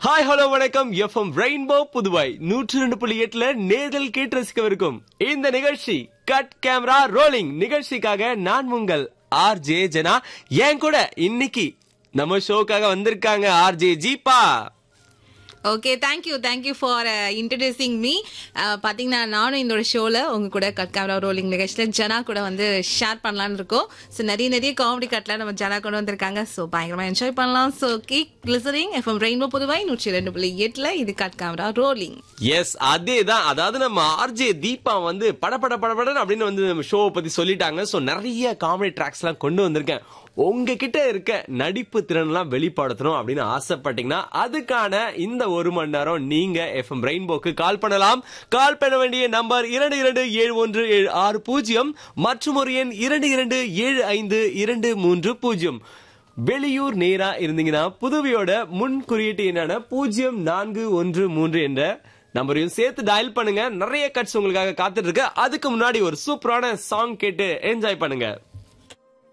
hi hello வணக்கம் FM rainbow Puduvai நூற்றி ரெண்டு புள்ளி எட்டுல நேரில் கேட்டு ரசிக்கவிருக்கும் இந்த நிகழ்ச்சி கட் கேமரா ரோலிங் நிகழ்ச்சிக்காக நான் உங்கள் ஆர் ஜே ஜனா என் கூட இன்னைக்கு நம்ம ஷோக்காக வந்திருக்காங்க R J Jeeba okay thank you thank you for introducing me பார்த்தீங்கன்னா நானும் இந்த ஷோவில் உங்க கூட கட் கேமரா ரோலிங் நிகழ்ச்சியில் ஜனா கூட வந்து ஷேர் பண்ணலான்னு இருக்கோம் ஸோ நிறைய நிறைய காமெடி கட்லாம் நம்ம ஜனா கொண்டு வந்திருக்காங்க ஸோ பயங்கரமாக என்ஜாய் பண்ணலாம் so keep listening FM rainbow Puduvai நூற்றி ரெண்டு புள்ளி எட்டில் இது கட் கேமரா ரோலிங் எஸ் அதேதான் அதாவது நம்ம ஆர்ஜே தீபா வந்து படபட படபடன்னு அப்படின்னு வந்து நம்ம ஷோவை பத்தி சொல்லிட்டாங்க சோ நிறைய காமெடி ட்ராக்ஸ் எல்லாம் கொண்டு வந்திருக்கேன் உங்ககிட்ட இருக்க நடிப்பு திறன்லாம் வெளிப்படுத்தணும் அப்படின்னு ஆசைப்பட்டீங்கன்னா அதுக்கான இந்த ஒரு மணி நேரம் நீங்க எஃப்எம் ரெயின்போக்கு கால் பண்ணலாம் கால் பண்ண வேண்டிய நம்பர் இரண்டு இரண்டு ஏழு ஒன்று ஏழு ஆறு பூஜ்ஜியம் மற்றும் ஒரு எண் இரண்டு இரண்டு ஏழு ஐந்து இரண்டு மூன்று பூஜ்ஜியம் வெளியூர் நேரா இருந்தீங்கன்னா புதுவையோட முன் குறியீட்டு என்னன்னா பூஜ்ஜியம் நான்கு ஒன்று மூன்று என்ற நம்பரையும் சேர்த்து டயல் பண்ணுங்க நிறைய கட்ஸ் உங்களுக்காக காத்துட்டு இருக்கு அதுக்கு முன்னாடி ஒரு சூப்பரான சாங் கேட்டு என்ஜாய் பண்ணுங்க